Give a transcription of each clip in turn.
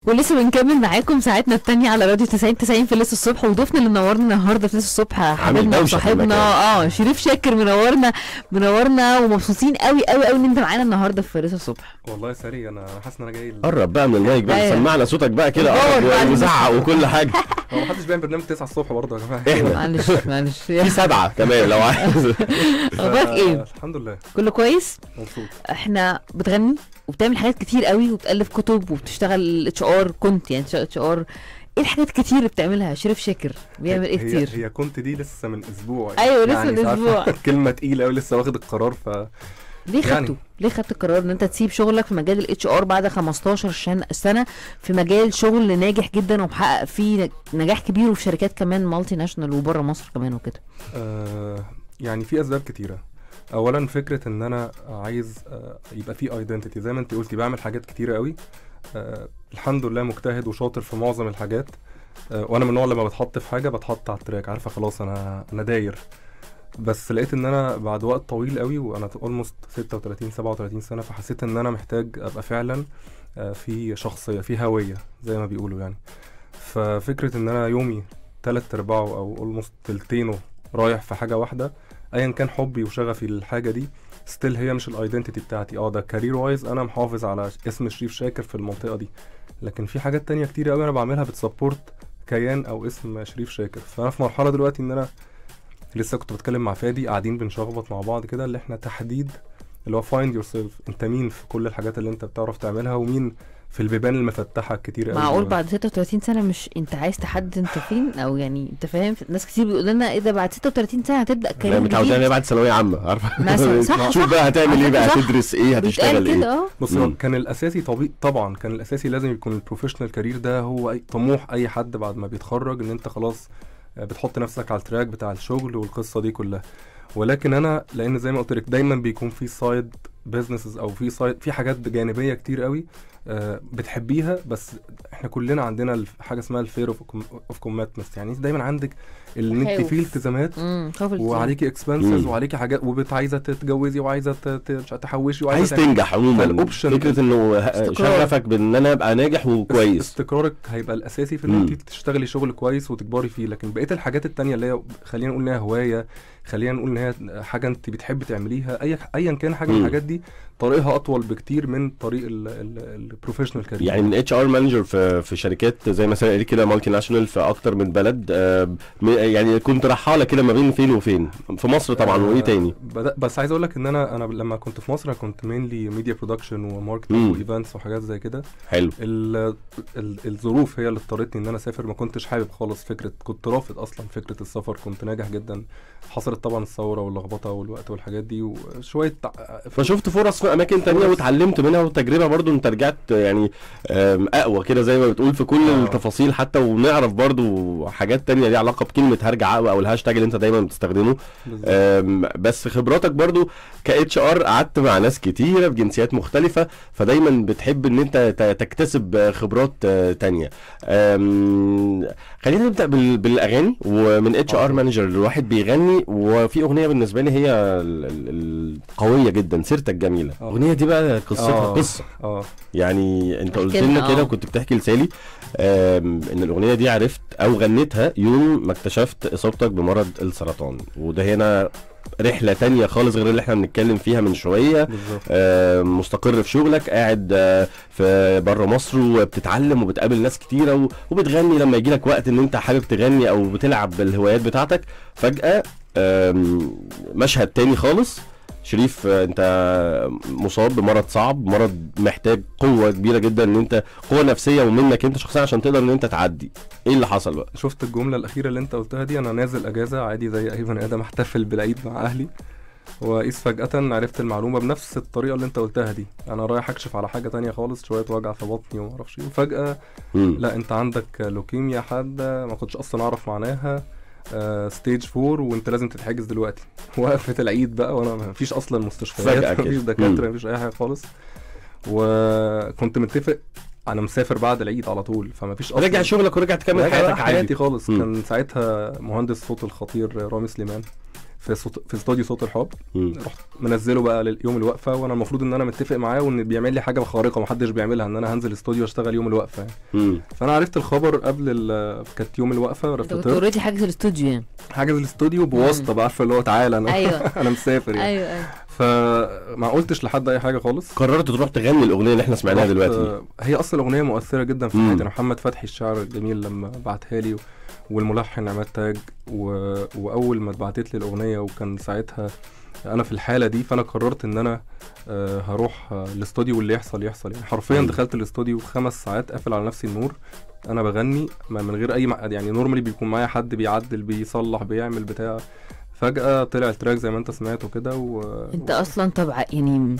ولسه بنكمل معاكم ساعتنا التانية على راديو 90 90 في لسه الصبح وضيفنا اللي منورنا النهارده في لسه الصبح حبيبنا دوشة في وصاحبنا المكان. اه شريف شاكر منورنا منورنا ومبسوطين قوي قوي قوي ان انت معانا النهارده في لسه الصبح والله سري انا حاسس ان انا جاي قرب بقى من المايك بقى أيوة. سمعنا صوتك بقى كده قرب بقى قرب وزعق وكل حاجه هو محدش بيعمل برنامج 9 الصبح برضه يا جماعه احنا معلش معلش في سبعه كمان لو عايز اخبارك ايه الحمد لله كله كويس مبسوط احنا بتغني وبتعمل حاجات كتير قوي وبتالف كتب وبتشتغل اتش ار كنت يعني اتش ار ايه الحاجات كتير اللي بتعملها شريف شاكر بيعمل ايه هي- كتير هي كنت دي لسه من اسبوع أيوة، لسه من أنت عارفة أسبوع. كلمه تقيله قوي لسه واخد القرار ف ليه خدته يعني. ليه خدت القرار ان انت تسيب شغلك في مجال الاتش ار بعد 15 شن- سنه في مجال شغل ناجح جدا ومحقق فيه نجاح كبير وفي شركات كمان مالتي ناشونال وبره مصر كمان وكده آه يعني في اسباب كتيره اولا فكره ان انا عايز آه يبقى في ايدنتيتي زي ما انت قلتي بعمل حاجات كتيره قوي آه الحمد لله مجتهد وشاطر في معظم الحاجات آه وانا من النوع لما بتحط في حاجه بتحط على التراك عارفه خلاص انا انا داير بس لقيت ان انا بعد وقت طويل قوي وانا اولموست 36 37 سنه فحسيت ان انا محتاج ابقى فعلا آه، في شخصيه في هويه زي ما بيقولوا يعني ففكره ان انا يومي تلات ارباعه او اولموست تلتينه رايح في حاجه واحده ايا كان حبي وشغفي للحاجه دي ستيل هي مش الايدنتيتي بتاعتي اه ده كارير وايز انا محافظ على اسم شريف شاكر في المنطقه دي لكن في حاجات تانية كتير قوي انا بعملها بتسبورت كيان او اسم شريف شاكر فانا في مرحله دلوقتي ان انا لسه كنت بتكلم مع فادي قاعدين بنشخبط مع بعض كده اللي احنا تحديد اللي هو فايند يور سيلف انت مين في كل الحاجات اللي انت بتعرف تعملها ومين في البيبان المفتحه الكتير قوي معقول دي. بعد 36 سنه مش انت عايز تحدد انت فين او يعني انت فاهم ناس كتير بيقول لنا ايه ده بعد 36 سنه هتبدا انا كارير متعود جديد عليها بعد ثانويه عامه عارفه مثلا صح شوف صح بقى هتعمل ايه بقى صح. هتدرس ايه هتشتغل بيتقال كده ايه اه بص هو مم. كان الاساسي طبيعي طبعا كان الاساسي لازم يكون البروفيشنال كارير ده هو أي طموح اي حد بعد ما بيتخرج ان انت خلاص آه، بتحط نفسك على التراك بتاع الشغل والقصه دي كلها ولكن انا لان زي ما قلت لك دايما بيكون في سايد بزنسز او في سايد في حاجات جانبيه كتير قوي آه، بتحبيها بس احنا كلنا عندنا الف- حاجه اسمها الفير اوف كوميتمنت يعني انت دايما عندك ان انت خوف. في التزامات امم خوف الالتزام. وعليكي اكسبنسز مم. وعليكي حاجات وعايزه تتجوزي وعايزه ت- ت- مش عارفة تحوشي وعايزه عايز تعملي. تنجح عموما فالأوبشن فكره انه استقرار. شغفك بان انا ابقى ناجح وكويس استقرارك هيبقى الاساسي في ان مم. انت تشتغلي شغل كويس وتكبري فيه لكن بقيه الحاجات التانية اللي هي خلينا نقول انها هوايه خلينا نقول ان هي حاجه انت بتحبي تعمليها اي ايا كان حاجه من مم. الحاجات دي طريقها اطول بكتير من طريق البروفيشنال كارير يعني من اتش ار مانجر في في شركات زي مثلا قال كده مالتي ناشونال في اكتر من بلد آه، م- يعني كنت رحاله كده ما بين فين وفين في مصر طبعا وايه تاني بدأ بس عايز اقول لك ان انا انا لما كنت في مصر أنا كنت مينلي ميديا برودكشن مم. وماركتنج وايفنتس وحاجات زي كده حلو ال- ال- الظروف هي اللي اضطرتني ان انا اسافر ما كنتش حابب خالص فكره كنت رافض اصلا فكره السفر كنت ناجح جدا حصلت طبعا الثوره واللخبطه والوقت والحاجات دي وشويه تع- فشفت فرص في اماكن تانية فرص. واتعلمت منها وتجربه برضو انت رجعت يعني آم، اقوى كده زي ما بتقول في كل آه. التفاصيل حتى ونعرف برضو حاجات تانية ليها علاقه بكلمه هرجع اقوى او الهاشتاج اللي انت دايما بتستخدمه بالظبط. آم، بس خبراتك برضو كاتش ار قعدت مع ناس كتيره بجنسيات مختلفه فدايما بتحب ان انت ت- تكتسب خبرات آه، تانية آم، خلينا نبدا بال- بالاغاني ومن اتش ار آه. مانجر الواحد بيغني وفي اغنيه بالنسبه لي هي ال- ال- القويه جدا سيرتك جميله آه. الاغنيه دي بقى قصتها آه. قصه اه يعني انت قلت احكي لنا، لنا كده آه. وكنت بتحكي لسالي آم، ان الاغنيه دي عرفت او غنيتها يوم ما اكتشفت اصابتك بمرض السرطان وده هنا رحله تانية خالص غير اللي احنا بنتكلم فيها من شويه بالظبط آه، مستقر في شغلك قاعد آه، في بره مصر وبتتعلم وبتقابل ناس كتيره و- وبتغني لما يجي لك وقت ان انت حابب تغني او بتلعب بالهوايات بتاعتك فجاه آم، مشهد تاني خالص شريف آه، انت مصاب بمرض صعب مرض محتاج قوه كبيره جدا ان انت قوه نفسيه ومنك انت شخصيا عشان تقدر ان انت تعدي ايه اللي حصل بقى شفت الجمله الاخيره اللي انت قلتها دي انا نازل اجازه عادي زي اي بني ادم احتفل بالعيد مع اهلي وقيس فجأة عرفت المعلومة بنفس الطريقة اللي انت قلتها دي انا رايح اكشف على حاجة تانية خالص شوية وجع في بطني وما اعرفش ايه وفجأة مم. لا انت عندك لوكيميا حادة ما كنتش اصلا اعرف معناها ستيج فور وانت لازم تتحجز دلوقتي وقفة العيد بقى وانا ما فيش اصلا مستشفيات فجأة كده. ما فيش دكاترة مم. ما فيش اي حاجة خالص وكنت متفق انا مسافر بعد العيد على طول فما فيش اصلا رجع شغلك ورجع تكمل رجع حياتك حياتي عادي خالص مم. كان ساعتها مهندس صوت الخطير رامي سليمان في صوت في استوديو صوت الحب مم. رحت منزله بقى ليوم الوقفه وانا المفروض ان انا متفق معاه وان بيعمل لي حاجه خارقه محدش بيعملها ان انا هنزل استوديو اشتغل يوم الوقفه يعني. مم. فانا عرفت الخبر قبل ال- كانت يوم الوقفه انت كنت رحت اوريدي حاجه الاستوديو يعني حاجز الاستوديو بواسطه بقى عارفه اللي هو تعالى انا ايوه انا مسافر يعني ايوه ايوه فما قلتش لحد اي حاجه خالص قررت تروح تغني الاغنيه اللي احنا سمعناها رحت- دلوقتي هي اصلا اغنيه مؤثره جدا في مم. حياتي أنا محمد فتحي الشاعر الجميل لما بعتها لي والملحن عماد تاج و... واول ما اتبعتت لي الاغنيه وكان ساعتها انا في الحاله دي فانا قررت ان انا آه، هروح آه، الاستوديو واللي يحصل يحصل يعني حرفيا مم. دخلت الاستوديو خمس ساعات قافل على نفسي النور انا بغني ما- من غير اي مع... يعني نورمالي بيكون معايا حد بيعدل بيصلح بيعمل بتاع فجأة طلع التراك زي ما انت سمعته كده و... انت اصلا طبعا يعني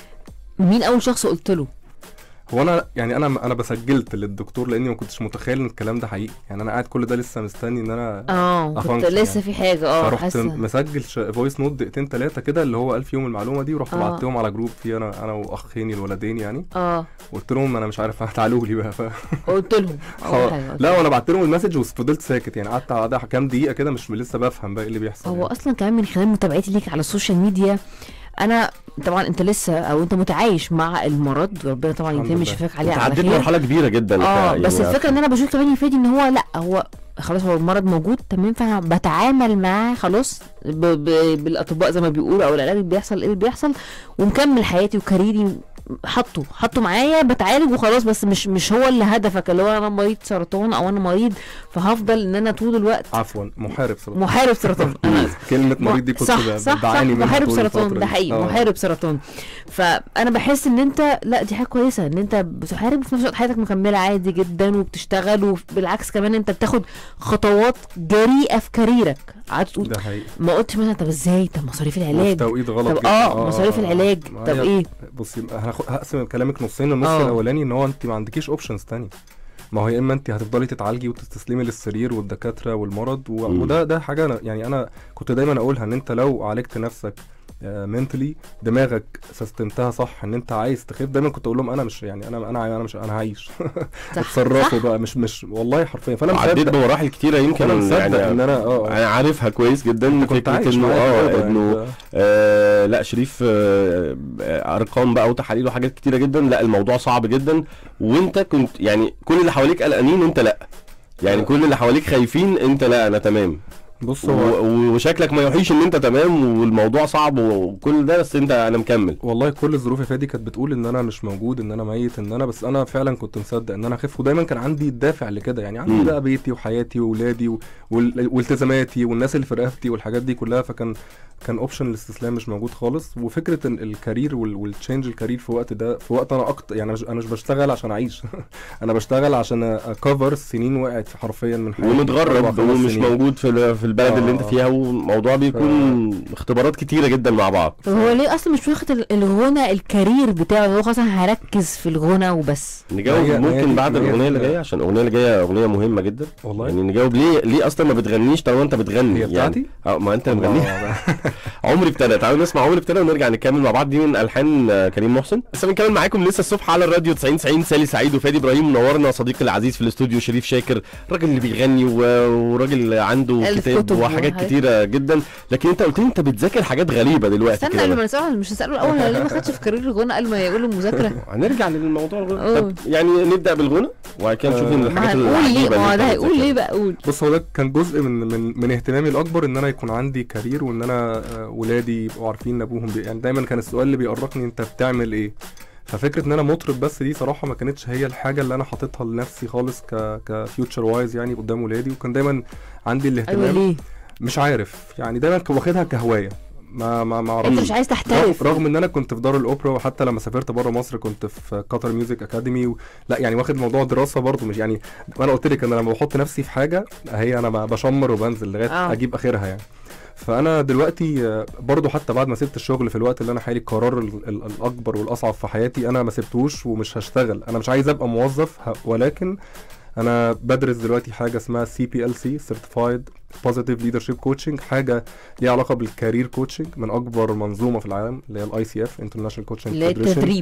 مين اول شخص قلت له هو انا يعني انا انا بسجلت للدكتور لاني ما كنتش متخيل ان الكلام ده حقيقي يعني انا قاعد كل ده لسه مستني ان انا اه كنت أفانكشن لسه يعني. في حاجه اه فرحت حاسه مسجل فويس نوت دقيقتين ثلاثه كده اللي هو ألف يوم المعلومه دي ورحت آه. بعتهم على جروب فيه انا انا واخيني الولدين يعني اه قلت لهم انا مش عارف تعالوا لي بقى ف... قلت لهم اول حاجه قلت لا وانا بعت لهم المسج وفضلت ساكت يعني قعدت قعدة كام دقيقه كده مش لسه بفهم بقى ايه اللي بيحصل هو يعني. اصلا كمان من خلال متابعتي ليك على السوشيال ميديا انا طبعا انت لسه او انت متعايش مع المرض وربنا طبعا الحمد يتم لله. شفاك عليه انت على عديت خير مرحله كبيره جدا اه ف- بس يعني الفكره ان انا بشوف كمان يا فادي ان هو لا هو خلاص هو المرض موجود تمام فانا بتعامل معاه خلاص ب... ب... بالاطباء زي ما بيقولوا او العلاج اللي بيحصل ايه اللي بيحصل ومكمل حياتي وكاريري حطه حطه معايا بتعالج وخلاص بس مش مش هو اللي هدفك اللي هو انا مريض سرطان او انا مريض فهفضل ان انا طول الوقت عفوا محارب سرطان محارب سرطان انا آسف. كلمه مريض دي كنت صح ب- صح صح بعاني منها محارب طول سرطان الفترة ده دي. حقيقي آه. محارب سرطان فانا بحس ان انت لا دي حاجه كويسه ان انت بتحارب وفي نفس الوقت حياتك مكمله عادي جدا وبتشتغل وبالعكس كمان انت بتاخد خطوات جريئه في كاريرك قعدت تقول ده حقيقي ما قلتش مثلا طب ازاي طب مصاريف وفي العلاج توقيت غلط طب جدا. اه مصاريف آه. العلاج ما طب هي- ايه بصي هاخد هقسم كلامك نصين النص آه. الاولاني ان هو انت ما عندكيش اوبشنز تاني ما هو يا اما انت هتفضلي تتعالجي وتستسلمي للسرير والدكاتره والمرض و... مم. وده ده حاجه أنا يعني انا كنت دايما اقولها ان انت لو عالجت نفسك منتلي دماغك سيستمتها صح ان انت عايز تخف دايما كنت اقول لهم انا مش يعني انا انا انا مش انا هعيش صح اتصرفوا بقى مش مش والله حرفيا فانا عديت مصدق بمراحل كتيره يمكن انا مصدق يعني ان انا اه انا عارفها كويس جدا كنت فكره عايش انه معايا اه برضه انه يعني. آه لا شريف آه آه، ارقام بقى وتحاليل وحاجات كتيره جدا لا الموضوع صعب جدا وانت كنت يعني كل اللي حواليك قلقانين انت لا يعني لا. كل اللي حواليك خايفين انت لا انا تمام بص و- هو و- وشكلك ما يوحيش ان انت تمام والموضوع صعب وكل ده بس انت انا مكمل والله كل الظروف يا فادي كانت بتقول ان انا مش موجود ان انا ميت ان انا بس انا فعلا كنت مصدق ان انا اخف ودايما كان عندي الدافع لكده يعني عندي مم. بقى بيتي وحياتي واولادي و- وال- والتزاماتي والناس اللي في رقبتي والحاجات دي كلها فكان كان اوبشن الاستسلام مش موجود خالص وفكره ان الكارير وال- والتشينج الكارير في وقت ده في وقت انا اكتر يعني أنا مش- انا مش بشتغل عشان اعيش انا بشتغل عشان اكفر سنين وقعت حرفيا من حياتي أربع، ومتغرب خمس ومش سنين. موجود في ال- في البلد اللي انت آه. فيها والموضوع بيكون اختبارات كتيره جدا مع بعض طب هو ليه اصلا مش واخد ال- الغنى الكارير بتاعه هو خلاص انا هركز في الغنى وبس نجاوب ما هي- ما هي ممكن دي- بعد ما هي الاغنيه دي- اللي جايه عشان الاغنيه اللي جايه اغنيه مهمه جدا والله يعني نجاوب ليه ليه اصلا ما بتغنيش طالما انت بتغني هي بتاعتي؟ يعني اه ما انت اللي مغنيها الله. عمري ابتدى تعالوا نسمع عمري ابتدى ونرجع نكمل مع بعض دي من الحان آه، كريم محسن لسه بنكمل معاكم لسه الصبح على الراديو 90 90 سالي سعيد وفادي ابراهيم منورنا صديقي العزيز في الاستوديو شريف شاكر الراجل اللي بيغني و- وراجل عنده ألف كتاب كتب وحاجات وحاجات. كتيره جدا لكن انت قلت لي انت بتذاكر حاجات غريبه دلوقتي استنى كده قبل بقى. ما نسأله مش نسأله الأول هو ليه ما خدش في كارير الغنى قبل ما يقول المذاكرة هنرجع للموضوع الغنى أوه. طب يعني نبدا بالغنى وبعد كده نشوف آه، ان ما الحاجات هنقول ليه العجيبه ما هو اللي ده انت هيقول بتذاكرها. ليه بقى قول بص هو ده كان جزء من من من اهتمامي الاكبر ان انا يكون عندي كارير وان انا آه، ولادي يبقوا عارفين ان ابوهم بي... يعني دايما كان السؤال اللي بيقرقني انت بتعمل ايه ففكره ان انا مطرب بس دي صراحه ما كانتش هي الحاجه اللي انا حاططها لنفسي خالص ك كفيوتشر وايز يعني قدام ولادي وكان دايما عندي أيوة الاهتمام ليه مش عارف يعني دايما كنت واخدها كهوايه ما ما ما أنت اعرفش مش عايز رغم, تحترف رغم ان انا كنت في دار الاوبرا وحتى لما سافرت بره مصر كنت في قطر ميوزك اكاديمي و... لا يعني واخد موضوع دراسه برضو مش يعني انا قلت لك انا لما بحط نفسي في حاجه هي انا ب- بشمر وبنزل لغايه آه. اجيب اخرها يعني فانا دلوقتي آه، برضو حتى بعد ما سبت الشغل في الوقت اللي انا حالي القرار ال- ال- الاكبر والاصعب في حياتي انا ما سبتوش ومش هشتغل انا مش عايز ابقى موظف ه- ولكن انا بدرس دلوقتي حاجه اسمها سي بي ال سي سيرتيفايد بوزيتيف ليدرشيب كوتشنج حاجه ليها علاقه بالكارير كوتشنج من اكبر منظومه في العالم اللي هي الاي سي اف انترناشونال كوتشنج اللي هي التدريب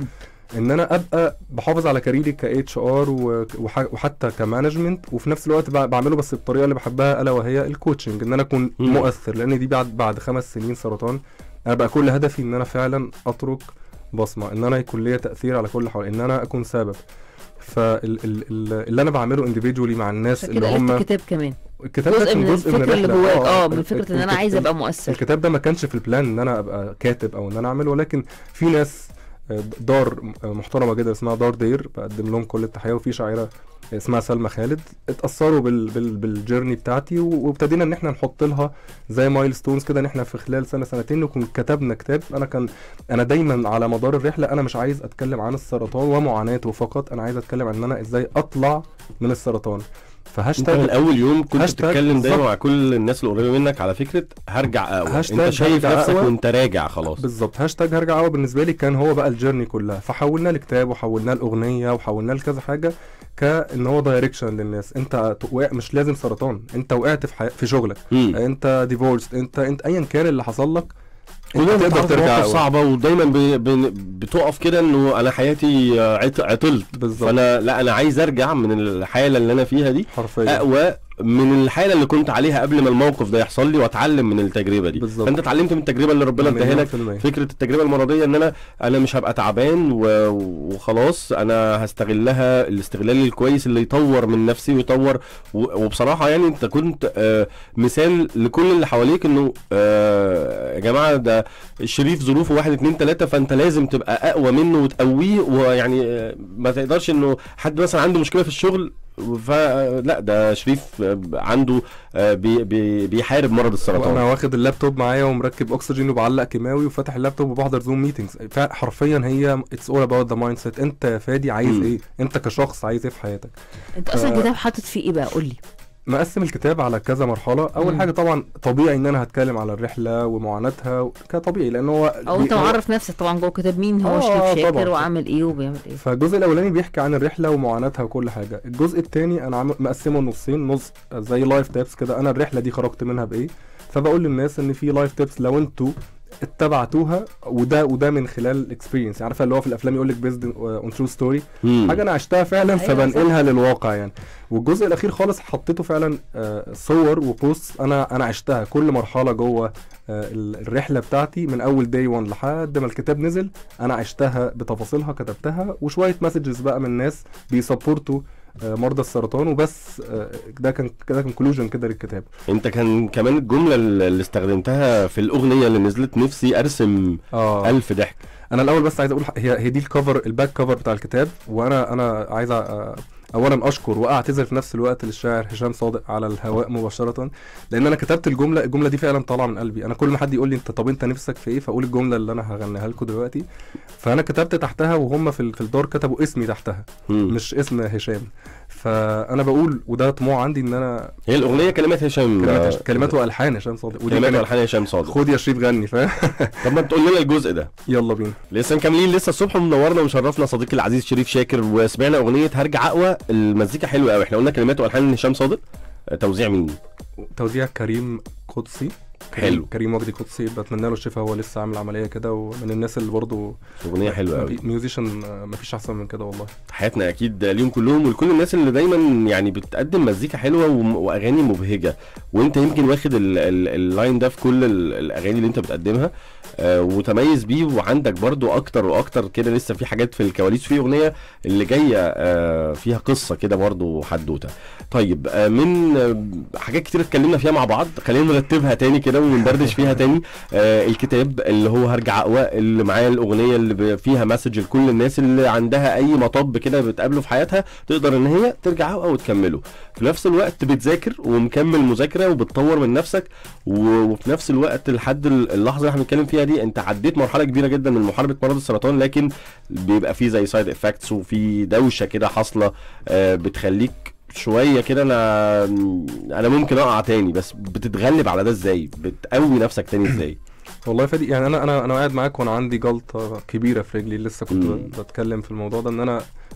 ان انا ابقى بحافظ على كاريري ك اتش ار وحتى كمانجمنت وفي نفس الوقت بع- بعمله بس بالطريقه اللي بحبها الا وهي الكوتشنج ان انا اكون مم. مؤثر لان دي بعد بعد خمس سنين سرطان انا بقى كل هدفي ان انا فعلا اترك بصمه ان انا يكون ليا تاثير على كل حوالي ان انا اكون سبب فاللي انا بعمله انديفيدولي مع الناس عشان اللي كده قلت هم كتاب كمان الكتاب ده جزء كان من جزء من الفكره اللي الرحلة. جواك اه من ال- فكره ان ال- انا عايز ال- ابقى مؤثر الكتاب ده ما كانش في البلان ان انا ابقى كاتب او ان انا اعمل ولكن في ناس آه، دار محترمه جدا اسمها دار دير بقدم لهم كل التحيه وفي شاعره اسمها سلمى خالد اتاثروا بال بال بالجيرني بتاعتي و- وابتدينا ان احنا نحط لها زي مايل ستونز كده ان احنا في خلال سنه سنتين نكون كتبنا كتاب انا كان انا دايما على مدار الرحله انا مش عايز اتكلم عن السرطان ومعاناته فقط انا عايز اتكلم عن ان انا ازاي اطلع من السرطان انت من فهاشتاج اول يوم كنت هاشتاج بتتكلم دايما بالظبط. مع كل الناس القريبه منك على فكره هرجع اقوى هاشتاج انت شايف هرجع نفسك أقوى. وانت راجع خلاص بالظبط هاشتاج هرجع اول بالنسبه لي كان هو بقى الجيرني كلها فحولناه لكتاب وحولناه لاغنيه وحولناه لكذا حاجه كان هو دايركشن للناس انت وقع مش لازم سرطان انت وقعت في حي... في شغلك مم. انت ديفورست انت انت ايا كان اللي حصل لك انت ودايما تقدر بتعرف ترجع مواقف أول. صعبه ودايما ب... ب... بتقف كده انه انا حياتي آه، عط... عطلت بالظبط فانا لا انا عايز ارجع من الحاله اللي انا فيها دي حرفيا اقوى من الحاله اللي كنت عليها قبل ما الموقف ده يحصل لي واتعلم من التجربه دي بالظبط. فانت اتعلمت من التجربه اللي ربنا اداها مليون لك في المية. فكره التجربه المرضيه ان انا انا مش هبقى تعبان و... وخلاص انا هستغلها الاستغلال الكويس اللي يطور من نفسي ويطور و... وبصراحه يعني انت كنت آه مثال لكل اللي حواليك انه آه يا جماعه ده الشريف ظروفه واحد اتنين تلاته فانت لازم تبقى اقوى منه وتقويه ويعني آه ما تقدرش انه حد مثلا عنده مشكله في الشغل فلا ده شريف آه، عنده آه، بي بي بيحارب مرض السرطان وانا واخد اللابتوب معايا ومركب اكسجين وبعلق كيماوي وفاتح اللابتوب وبحضر زوم ميتنجز حرفيا هي اتس اول اباوت ذا مايند سيت انت يا فادي عايز مم. ايه انت كشخص عايز ايه في حياتك انت اصلا ف- الكتاب حاطط فيه ايه بقى قول لي مقسم الكتاب على كذا مرحله اول مم. حاجه طبعا طبيعي ان انا هتكلم على الرحله ومعاناتها كطبيعي لان هو او انت بي- هو- معرف نفسك طبعا جوه الكتاب مين هو آه، شريف آه، شاكر طبعاً. وعامل ايه وبيعمل ايه فالجزء الاولاني بيحكي عن الرحله ومعاناتها وكل حاجه الجزء الثاني انا عم- مقسمه نصين نص زي لايف تيبس كده انا الرحله دي خرجت منها بايه فبقول للناس ان في لايف تيبس لو انتوا اتبعتوها وده وده من خلال الاكسبيرينس عارفه اللي هو في الافلام يقول لك بيزد اون ترو ستوري مم. حاجه انا عشتها فعلا أيوة فبنقلها للواقع يعني والجزء الاخير خالص حطيته فعلا آه، صور وبوست انا انا عشتها كل مرحله جوه آه، ال- الرحله بتاعتي من اول داي 1 لحد ما الكتاب نزل انا عشتها بتفاصيلها كتبتها وشويه مسجز بقى من ناس بيسبورتوا آه، مرضى السرطان وبس آه، ده كان كده كونكلوجن كده للكتاب انت كان كمان الجمله اللي استخدمتها في الاغنيه اللي نزلت نفسي ارسم اه الف ضحك انا الاول بس عايز اقول ح- هي هي دي الكفر الباك كفر بتاع الكتاب وانا انا عايز أ- اولا اشكر واعتذر في نفس الوقت للشاعر هشام صادق على الهواء مباشره لان انا كتبت الجمله الجمله دي فعلا طالعه من قلبي انا كل ما حد يقول لي انت طب انت نفسك في ايه فاقول الجمله اللي انا هغنيها لكم دلوقتي فانا كتبت تحتها وهم في ال- في الدار كتبوا اسمي تحتها مم. مش اسم هشام فانا بقول وده طموح عندي ان انا هي الاغنيه كلمات هشام كلمات آه، كلمات والحان هشام صادق ودي كلمات كانت والحان هشام صادق خد يا شريف غني فاهم طب ما تقول لنا الجزء ده يلا بينا لسه مكملين لسه الصبح منورنا ومشرفنا صديقي العزيز شريف شاكر وسمعنا اغنيه هرجع اقوى المزيكا حلوه قوي احنا قلنا كلمات والحان هشام صادق آه، توزيع مين توزيع كريم قدسي حلو. كريم وجدي قدسي بتمنى له الشفاء هو لسه عامل عمليه كده ومن الناس اللي برضه اغنيه حلوه قوي ميوزيشن مفيش احسن من كده والله حياتنا اكيد ليهم كلهم ولكل الناس اللي دايما يعني بتقدم مزيكا حلوه وم- واغاني مبهجه وانت يمكن واخد ال- ال- اللاين ده في كل ال- الاغاني اللي انت بتقدمها آه ومتميز بيه وعندك برضو اكتر واكتر كده لسه في حاجات في الكواليس في اغنيه اللي جايه آه فيها قصه كده برضو حدوته طيب آه من آه حاجات كتير اتكلمنا فيها مع بعض خلينا نرتبها تاني كده وندردش فيها تاني آه الكتاب اللي هو هرجع اقوى اللي معاه الاغنيه اللي ب- فيها مسج لكل الناس اللي عندها اي مطب كده بتقابله في حياتها تقدر ان هي ترجع اقوى وتكمله في نفس الوقت بتذاكر ومكمل مذاكره وبتطور من نفسك و- وفي نفس الوقت لحد ال- اللحظه اللي احنا بنتكلم فيها دي انت عديت مرحله كبيره جدا من محاربه مرض السرطان لكن بيبقى فيه زي سايد افكتس وفي دوشه كده حاصله آه، بتخليك شويه كده انا انا ممكن اقع تاني بس بتتغلب على ده ازاي بتقوي نفسك تاني ازاي والله يا فادي يعني انا انا انا قاعد معاك وانا عندي جلطه كبيره في رجلي لسه كنت مم. بتكلم في الموضوع ده ان انا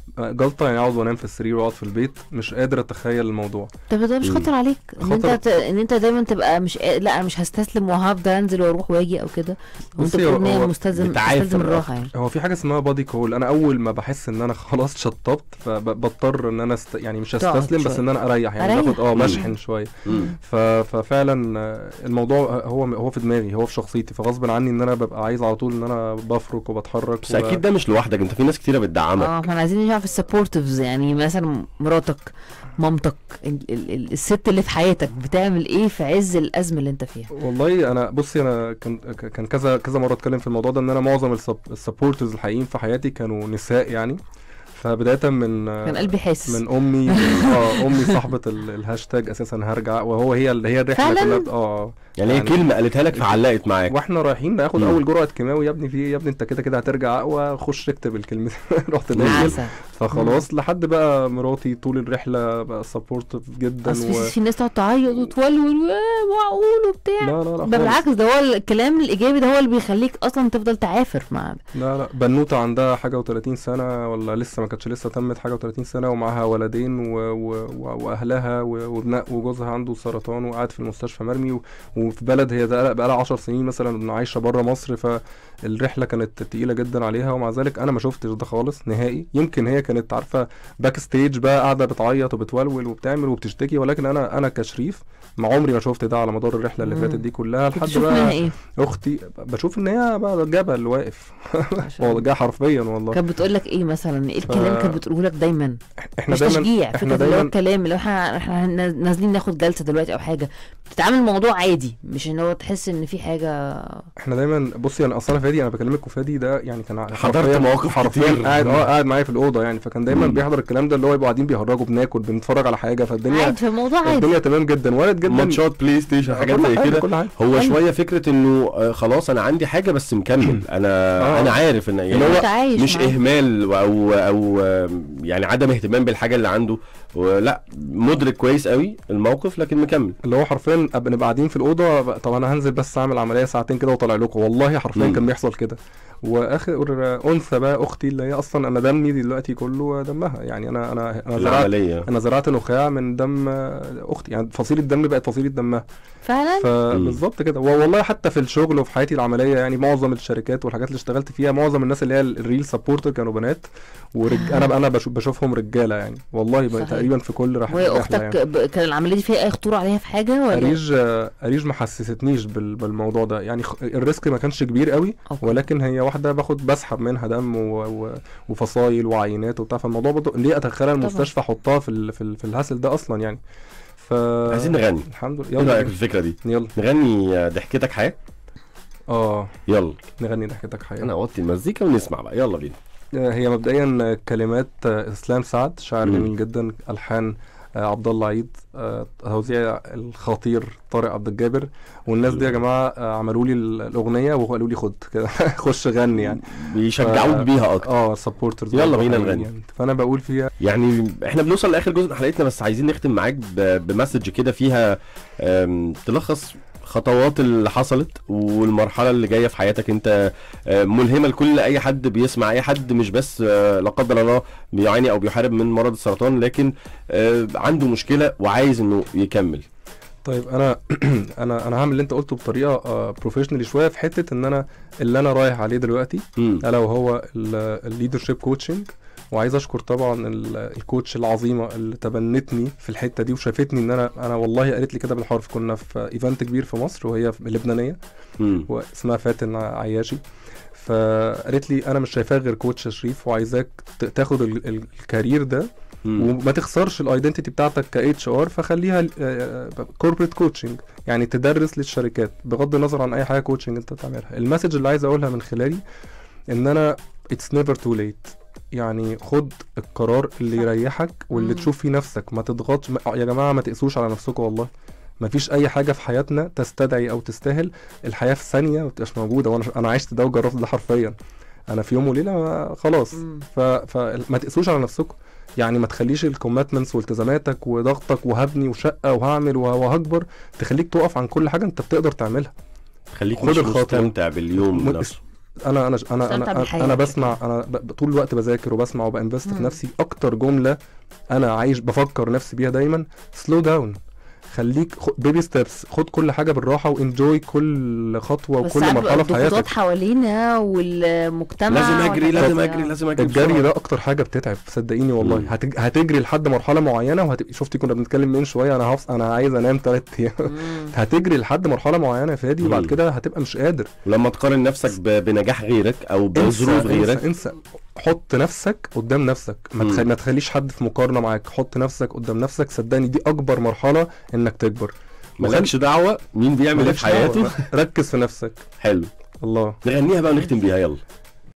جلطه يعني اقعد وانام في السرير واقعد في البيت مش قادر اتخيل الموضوع طب ده مش مم. خطر عليك ان انت خطر. ت... ان انت دايما تبقى مش قا- لا انا مش هستسلم وهفضل انزل واروح واجي او كده وانت بصي، هو- بتقول ان هي هو مستلزم بتعافر مستلزم الراحه أكتر. يعني هو في حاجه اسمها بادي كول انا اول ما بحس ان انا خلاص شطبت فبضطر ان انا است... يعني مش تقعد هستسلم بس شوية. ان انا اريح يعني أريح. باخد اه مم. مشحن شويه مم. ف... ففعلا آه، الموضوع هو هو في دماغي هو في شخصيتي فغصب عني ان انا ببقى عايز على طول ان انا بفرك وبتحرك بس اكيد ده مش لوحدك انت في ناس كتيره بتدعمك اه احنا عايزين نعرف السبورتيفز يعني مثلا مراتك مامتك ال... ال... ال... الست اللي في حياتك بتعمل ايه في عز الازمه اللي انت فيها والله انا بصي انا كان كان كذا كذا مره اتكلم في الموضوع ده ان انا معظم السبورترز الحقيقيين في حياتي كانوا نساء يعني فبدايه من كان قلبي حاسس من امي اه امي صاحبه ال- الهاشتاج اساسا هرجع وهو هي ال- هي الرحله فعلاً؟ كلها اه يعني هي يعني- كلمه قالتها لك فعلقت معاك واحنا رايحين ناخد مم. اول جرعه كيماوي يا ابني في إيه؟ يا ابني انت كده كده هترجع اقوى خش اكتب الكلمتين رحت داخل عسل فخلاص لحد بقى مراتي طول الرحله بقى سبورتيف جدا اصل و... في, في ناس تقعد تعيط وتولول و- معقول وبتاع لا لا لا ده خالص. بالعكس ده هو الكلام الايجابي ده هو اللي بيخليك اصلا تفضل تعافر مع لا لا بنوته عندها حاجه و30 سنه ولا لسه ما كانتش لسه تمت حاجه و30 سنه ومعاها ولدين و... و... و... واهلها و... وابناء وجوزها عنده سرطان وقاعد في المستشفى مرمي و... وفي بلد هي ده بقى لها 10 سنين مثلا عايشه بره مصر فالرحله كانت تقيله جدا عليها ومع ذلك انا ما شفتش ده خالص نهائي يمكن هي كانت عارفه باك ستيج بقى قاعده بتعيط وبتولول وبتعمل وبتشتكي ولكن انا انا كشريف ما عمري ما شفت ده على مدار الرحله اللي مم. فاتت دي كلها لحد بتشوف منها بقى ايه اختي بشوف ان هي بقى جبل واقف والله جه حرفيا والله كانت بتقول لك ايه مثلا ايه الكلام كانت بتقوله لك دايما احنا مش دايما تشجيع احنا فكره اللي هو دايما الكلام اللي هو احنا احنا نازلين ناخد جلسه دلوقتي او حاجه بتتعامل الموضوع عادي مش ان هو تحس ان في حاجه احنا دايما بصي انا اصلا فادي انا بكلمك وفادي ده يعني كان حضرت حرفياً- مواقف حرفيا كتير. قاعد اه قاعد معايا في الاوضه يعني فكان دايما مم. بيحضر الكلام ده اللي هو يبقوا قاعدين بيهرجوا بناكل بنتفرج على حاجه فالدنيا عادي في الموضوع عادي الدنيا تمام جدا وارد جدا ماتشات بلاي ستيشن حاجات كل زي حاجة، كده كل حاجه هو أيوة. شويه فكره انه آه، خلاص انا عندي حاجه بس مكمل انا آه. انا عارف ان يعني اللي هو انت عايش مش معاه. اهمال او او آه، يعني عدم اهتمام بالحاجه اللي عنده لا مدرك كويس قوي الموقف لكن مكمل اللي هو حرفيا أبقى نبقى قاعدين في الاوضه بقى- طب انا هنزل بس اعمل عمليه ساعتين كده وطالع لكم والله حرفيا مم. كان بيحصل كده واخر انثى بقى اختي اللي هي اصلا انا دمي دلوقتي كله دمها يعني انا انا انا زرعت العمليه انا زرعت نخاع من دم اختي يعني فصيله دم بقت فصيله دمها فعلا فبالظبط كده والله حتى في الشغل وفي حياتي العمليه يعني معظم الشركات والحاجات اللي اشتغلت فيها معظم الناس اللي هي الريل سبورتر كانوا بنات ورج... انا انا بشوف بشوفهم رجاله يعني والله بقى صحيح. تقريبا في كل رح... وهي رحلة اختك يعني. ب... كان العمليه دي فيها اي خطوره عليها في حاجه ولا اريج اريج ما حسستنيش بال... بالموضوع ده يعني خ... الريسك ما كانش كبير قوي أوكي. ولكن هي واحده باخد بسحب منها دم و... و... وفصايل وعينات وبتاع فالموضوع برضه ليه ادخلها المستشفى احطها في ال... في, ال... في الهاسل ده اصلا يعني ف عايزين نغني الحمد ايه لله رايك في يلا الفكره دي يلا نغني آه، ضحكتك حياه اه يلا نغني ضحكتك حقيقة انا اوطي المزيكا ونسمع بقى يلا بينا هي مبدئيا كلمات اسلام سعد شاعر مم. جميل جدا الحان عبد الله عيد آه، توزيع الخطير طارق عبد الجابر والناس دي يا جماعه آه، عملوا لي ال- الاغنيه وقالوا لي خد كده خش غني يعني بيشجعوك ف- بيها اكتر اه سبورترز يلا بينا نغني. يعني. فانا بقول فيها يعني احنا بنوصل لاخر جزء من حلقتنا بس عايزين نختم معاك ب- بمسج كده فيها آم، تلخص خطوات اللي حصلت والمرحله اللي جايه في حياتك انت آه، ملهمه لكل اي حد بيسمع اي حد مش بس آه، لا قدر الله بيعاني او بيحارب من مرض السرطان لكن آه، عنده مشكله وعايز انه يكمل طيب انا انا انا هعمل اللي انت قلته بطريقه بروفيشنالي شويه في حته ان انا اللي انا رايح عليه دلوقتي مم. الا وهو الليدرشيب كوتشنج وعايز اشكر طبعا ال- الكوتش العظيمه اللي تبنتني في الحته دي وشافتني ان انا انا والله قالت لي كده بالحرف كنا في ايفنت كبير في مصر وهي في- لبنانيه مم. واسمها فاتن عياشي فقالت لي انا مش شايفاك غير كوتش شريف وعايزاك ت- تاخد ال- ال- الكارير ده مم. وما تخسرش الايدنتيتي بتاعتك كاتش ار فخليها كوربريت كوتشنج يعني تدرس للشركات بغض النظر عن اي حاجه كوتشنج انت بتعملها المسج اللي عايز اقولها من خلالي ان انا اتس نيفر تو ليت يعني خد القرار اللي صح. يريحك واللي مم. تشوف فيه نفسك ما تضغطش ما- يا جماعه ما تقسوش على نفسكم والله ما فيش اي حاجه في حياتنا تستدعي او تستاهل الحياه في ثانيه ما بتبقاش موجوده وانا انا عشت ده وجربت ده حرفيا انا في يوم وليله ما- خلاص مم. ف... فما تقسوش على نفسكم يعني ما تخليش الكوميتمنتس والتزاماتك وضغطك وهبني وشقه وهعمل وه- وهكبر تخليك تقف عن كل حاجه انت بتقدر تعملها خليك خد مش الخطوة. مستمتع باليوم م- نفسه انا انا انا استمتع انا, بالحياة. أنا بسمع انا ب- ب- طول الوقت بذاكر وبسمع وبانفست في مم. نفسي اكتر جمله انا عايش بفكر نفسي بيها دايما سلو داون خليك بيبي ستيبس خد كل حاجه بالراحه وانجوي كل خطوه بس وكل ساعات مرحله بيبقى في الضغوطات حياتك حوالينا والمجتمع لازم اجري والحاجات لازم دي. اجري لازم اجري الجري بسرعة. ده اكتر حاجه بتتعب صدقيني والله مم. هتج... هتجري لحد مرحله معينه وهتبقي شفتي كنا بنتكلم من شويه انا هفص... انا عايز انام ثلاث ايام مم. هتجري لحد مرحله معينه يا فادي وبعد مم. كده هتبقى مش قادر ولما تقارن نفسك ب- بنجاح غيرك او انسى بظروف غيرك انسى, انسى حط نفسك قدام نفسك ما, تخ... مم. ما تخليش حد في مقارنه معاك حط نفسك قدام نفسك صدقني دي اكبر مرحله انك تكبر مالكش دعوه مين بيعمل ايه في مالكش دعوة. حياته ركز في نفسك حلو الله نغنيها بقى ونختم بيها يلا